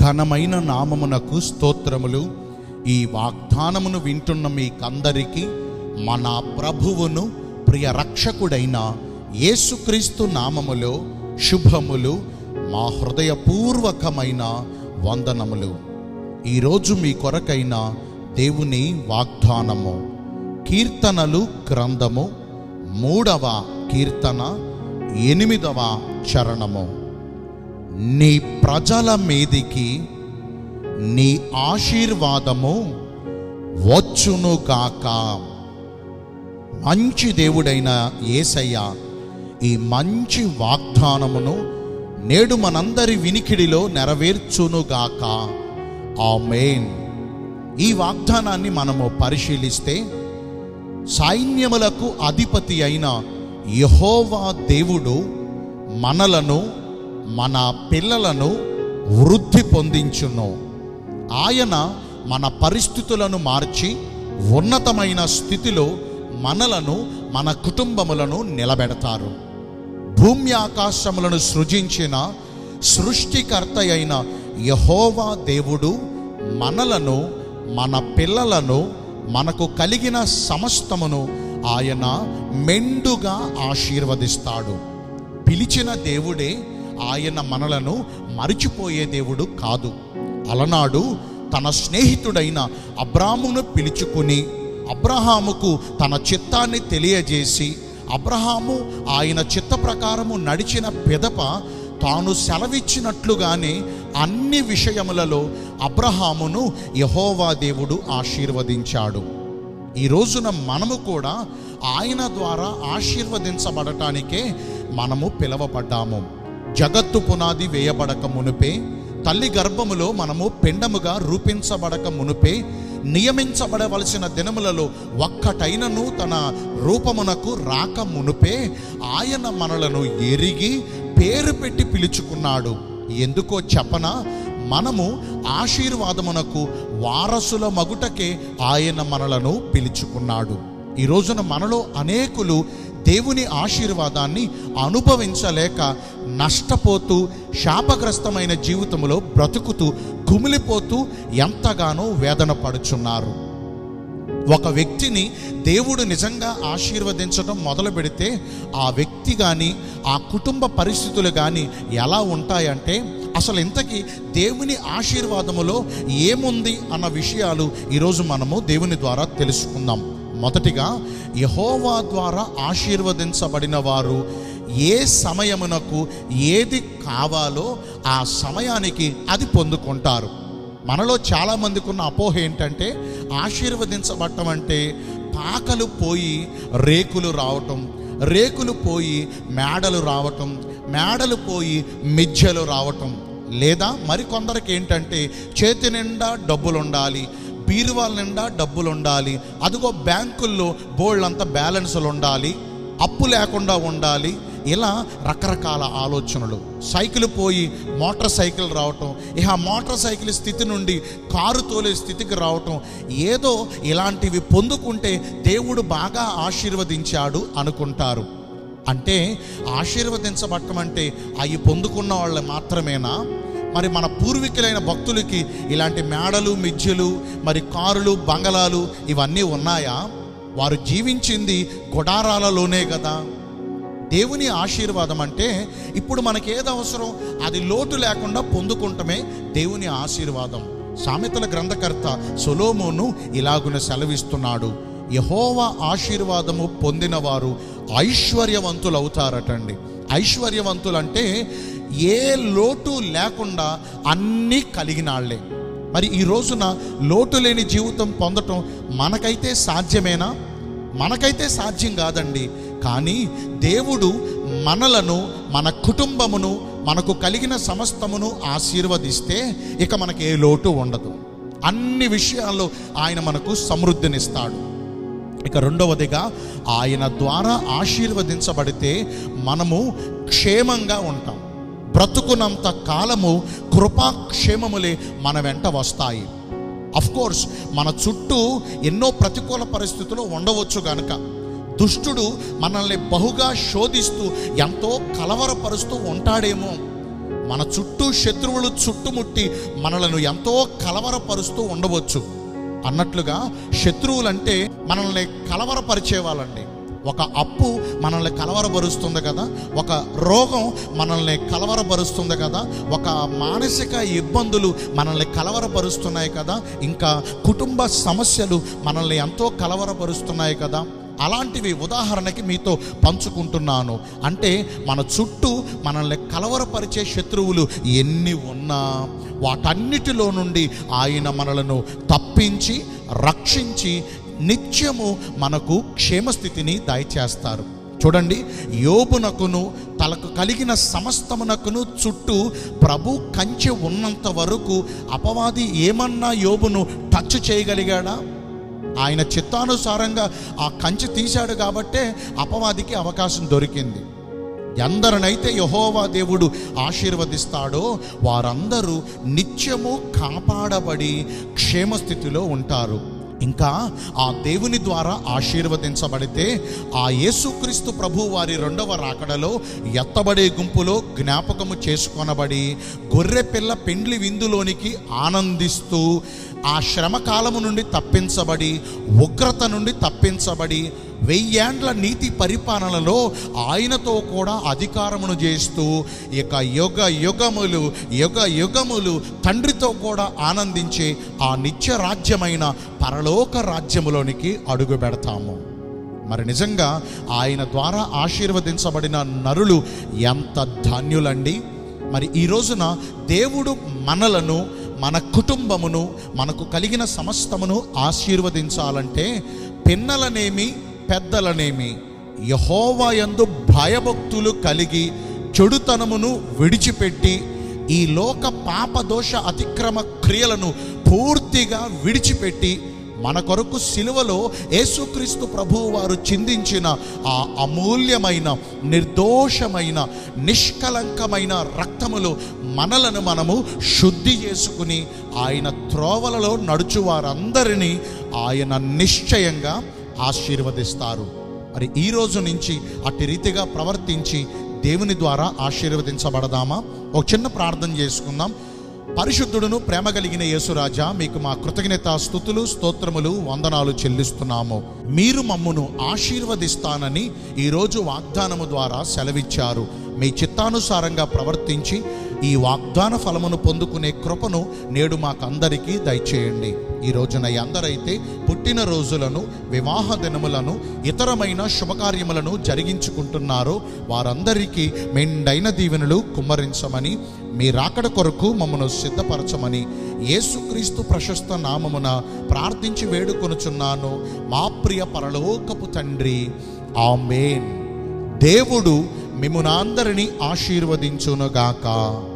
ఘనమైన నామమునకు స్తోత్రములు ఈ వాగ్దానమును వింటున్న మీకందరికీ మన ప్రభువును ప్రియ రక్షకుడైన యేసుక్రీస్తు నామములో శుభములు మా హృదయపూర్వకమైన వందనములు ఈరోజు మీ కొరకైన దేవుని వాగ్దానము కీర్తనలు గ్రంథము మూడవ కీర్తన ఎనిమిదవ చరణము నీ ప్రజల మీదికి నీ ఆశీర్వాదము వచ్చునుగాక మంచి దేవుడైన యేసయ్య ఈ మంచి వాగ్దానమును నేడు మనందరి వినికిడిలో నెరవేర్చునుగాక ఆమేన్ ఈ వాగ్దానాన్ని మనము పరిశీలిస్తే సైన్యములకు అధిపతి అయిన యహోవా దేవుడు మనలను మన పిల్లలను వృద్ధి పొందించును ఆయన మన పరిస్థితులను మార్చి ఉన్నతమైన స్థితిలో మనలను మన కుటుంబములను నిలబెడతారు భూమి ఆకాశములను సృజించిన సృష్టికర్త అయిన యహోవా దేవుడు మనలను మన పిల్లలను మనకు కలిగిన సమస్తమును ఆయన మెండుగా ఆశీర్వదిస్తాడు పిలిచిన దేవుడే ఆయన మనలను మరిచిపోయే దేవుడు కాదు అలనాడు తన స్నేహితుడైన అబ్రామును పిలుచుకుని అబ్రహాముకు తన చిత్తాన్ని తెలియజేసి అబ్రహాము ఆయన చిత్త ప్రకారము నడిచిన పిదప తాను సెలవిచ్చినట్లుగానే అన్ని విషయములలో అబ్రహామును యహోవా దేవుడు ఆశీర్వదించాడు ఈ రోజున మనము కూడా ఆయన ద్వారా ఆశీర్వదించబడటానికే మనము పిలవబడ్డాము జగత్తు పునాది వేయబడక మునుపే తల్లి గర్భములో మనము పిండముగా రూపించబడక మునుపే నియమించబడవలసిన దినములలో ఒక్కటైనను తన రూపమునకు రాక మునుపే ఆయన మనలను ఎరిగి పేరు పెట్టి పిలుచుకున్నాడు ఎందుకో చెప్పన మనము ఆశీర్వాదమునకు వారసుల మగుటకే ఆయన మనలను పిలుచుకున్నాడు ఈ రోజున మనలో అనేకులు దేవుని ఆశీర్వాదాన్ని అనుభవించలేక నష్టపోతూ శాపగ్రస్తమైన జీవితంలో బ్రతుకుతూ కుమిలిపోతూ ఎంతగానో వేదన పడుచున్నారు ఒక వ్యక్తిని దేవుడు నిజంగా ఆశీర్వదించడం మొదలు పెడితే ఆ వ్యక్తి కానీ ఆ కుటుంబ పరిస్థితులు కానీ ఎలా ఉంటాయంటే అసలు ఇంతకీ దేవుని ఆశీర్వాదములో ఏముంది అన్న విషయాలు ఈరోజు మనము దేవుని ద్వారా తెలుసుకుందాం మొదటిగా యహోవా ద్వారా ఆశీర్వదించబడిన వారు ఏ సమయమునకు ఏది కావాలో ఆ సమయానికి అది పొందుకుంటారు మనలో చాలామందికి ఉన్న అపోహ ఏంటంటే ఆశీర్వదించబడటం అంటే పాకలు పోయి రేకులు రావటం రేకులు పోయి మేడలు రావటం మేడలు పోయి మిజ్జలు రావటం లేదా మరికొందరికి ఏంటంటే చేతి నిండా డబ్బులు ఉండాలి బీరువాల నిండా డబ్బులు ఉండాలి అదిగో బ్యాంకుల్లో బోల్డంతా బ్యాలెన్సులు ఉండాలి అప్పు లేకుండా ఉండాలి ఇలా రకరకాల ఆలోచనలు సైకిల్ పోయి మోటార్ సైకిల్ రావటం ఇక ఆ మోటార్ సైకిల్ స్థితి నుండి కారు తోలే స్థితికి రావటం ఏదో ఇలాంటివి పొందుకుంటే దేవుడు బాగా ఆశీర్వదించాడు అనుకుంటారు అంటే ఆశీర్వదించబడటం అంటే అవి పొందుకున్న వాళ్ళు మాత్రమేనా మరి మన పూర్వీకులైన భక్తులకి ఇలాంటి మేడలు మిజ్జలు మరి కారులు బంగళాలు ఇవన్నీ ఉన్నాయా వారు జీవించింది గుడారాలలోనే కదా దేవుని ఆశీర్వాదం అంటే ఇప్పుడు మనకి ఏది అవసరం అది లోటు లేకుండా పొందుకుంటమే దేవుని ఆశీర్వాదం సామెతల గ్రంథకర్త సొలోమోను ఇలాగున సెలవిస్తున్నాడు యహోవా ఆశీర్వాదము పొందినవారు ఐశ్వర్యవంతులు అవుతారటండి ఐశ్వర్యవంతులు అంటే ఏ లోటు లేకుండా అన్నీ కలిగినాళ్లే మరి ఈ రోజున లోటు లేని జీవితం పొందటం మనకైతే సాధ్యమేనా మనకైతే సాధ్యం కాదండి కానీ దేవుడు మనలను మన కుటుంబమును మనకు కలిగిన సమస్తమును ఆశీర్వదిస్తే ఇక మనకి ఏ లోటు ఉండదు అన్ని విషయాల్లో ఆయన మనకు సమృద్ధినిస్తాడు ఇక రెండవదిగా ఆయన ద్వారా ఆశీర్వదించబడితే మనము క్షేమంగా ఉంటాం బ్రతుకునంత కాలము కృపాక్షేమములే మన వెంట వస్తాయి అఫ్ కోర్స్ మన చుట్టూ ఎన్నో ప్రతికూల పరిస్థితులు ఉండవచ్చు గనక దుష్టుడు మనల్ని బహుగా శోధిస్తూ ఎంతో కలవరపరుస్తూ ఉంటాడేమో మన చుట్టూ శత్రువులు చుట్టుముట్టి మనలను ఎంతో కలవరపరుస్తూ ఉండవచ్చు అన్నట్లుగా శత్రువులంటే మనల్ని కలవరపరిచే వాళ్ళండి ఒక అప్పు మనల్ని కలవరపరుస్తుంది కదా ఒక రోగం మనల్ని కలవరపరుస్తుంది కదా ఒక మానసిక ఇబ్బందులు మనల్ని కలవరపరుస్తున్నాయి కదా ఇంకా కుటుంబ సమస్యలు మనల్ని ఎంతో కలవరపరుస్తున్నాయి కదా అలాంటివి ఉదాహరణకి మీతో పంచుకుంటున్నాను అంటే మన చుట్టూ మనల్ని కలవరపరిచే శత్రువులు ఎన్ని ఉన్నా వాటన్నిటిలో నుండి ఆయన మనలను తప్పించి రక్షించి నిత్యము మనకు క్షేమస్థితిని దయచేస్తారు చూడండి యోబునకును తలకు కలిగిన సమస్తమునకును చుట్టూ ప్రభు కంచె ఉన్నంత వరకు అపవాది ఏమన్నా యోబును టచ్ చేయగలిగాడా ఆయన చిత్తానుసారంగా ఆ కంచె తీశాడు కాబట్టే అపవాదికి అవకాశం దొరికింది ఎందరినైతే యహోవా దేవుడు ఆశీర్వదిస్తాడో వారందరూ నిత్యము కాపాడబడి క్షేమస్థితిలో ఉంటారు ఇంకా ఆ దేవుని ద్వారా ఆశీర్వదించబడితే ఆ యేసుక్రీస్తు ప్రభు వారి రెండవ రాకడలో ఎత్తబడే గుంపులో జ్ఞాపకము చేసుకొనబడి గొర్రె పిల్ల పెండ్లి విందులోనికి ఆనందిస్తూ ఆ శ్రమ కాలము నుండి తప్పించబడి ఉగ్రత నుండి తప్పించబడి వెయ్యేండ్ల నీతి పరిపాలనలో ఆయనతో కూడా అధికారమును చేస్తూ ఇక యుగ యుగములు యుగ యుగములు తండ్రితో కూడా ఆనందించే ఆ నిత్య రాజ్యమైన పరలోక రాజ్యములోనికి అడుగు పెడతాము మరి నిజంగా ఆయన ద్వారా ఆశీర్వదించబడిన నరులు ఎంత ధాన్యులండి మరి ఈ రోజున దేవుడు మనలను మన కుటుంబమును మనకు కలిగిన సమస్తమును ఆశీర్వదించాలంటే పిన్నలనేమి పెద్దలనేమి యహోవా యందు భయభక్తులు కలిగి చెడుతనమును విడిచిపెట్టి ఈ లోక పాపదోష అతిక్రమ క్రియలను పూర్తిగా విడిచిపెట్టి మన కొరకు సిలువలో యేసుక్రీస్తు ప్రభువు వారు చిందించిన ఆ అమూల్యమైన నిర్దోషమైన నిష్కలంకమైన రక్తములో మనలను మనము శుద్ధి చేసుకుని ఆయన త్రోవలలో నడుచు వారందరినీ ఆయన నిశ్చయంగా ఆశీర్వదిస్తారు మరి ఈ రోజు నుంచి అట్టి రీతిగా ప్రవర్తించి దేవుని ద్వారా ఆశీర్వదించబడదామా ఒక చిన్న ప్రార్థన చేసుకుందాం పరిశుద్ధుడును ప్రేమ కలిగిన యేసురాజా మీకు మా కృతజ్ఞత స్థుతులు స్తోత్రములు వందనాలు చెల్లిస్తున్నాము మీరు మమ్మును ఆశీర్వదిస్తానని ఈరోజు వాగ్దానము ద్వారా సెలవిచ్చారు మీ చిత్తానుసారంగా ప్రవర్తించి ఈ వాగ్దాన ఫలమును పొందుకునే కృపను నేడు మాకందరికీ దయచేయండి ఈ రోజున ఎందరైతే పుట్టిన రోజులను వివాహ దినములను ఇతరమైన శుభకార్యములను జరిగించుకుంటున్నారో వారందరికీ మెండైన దీవెనలు కుమ్మరించమని మీ రాకడ కొరకు మమ్మను సిద్ధపరచమని యేసుక్రీస్తు ప్రశస్త నామమున ప్రార్థించి వేడుకొనుచున్నాను మా ప్రియ పరలోకపు తండ్రి ఆమేన్ దేవుడు మిమ్మునందరినీ ఆశీర్వదించునుగాక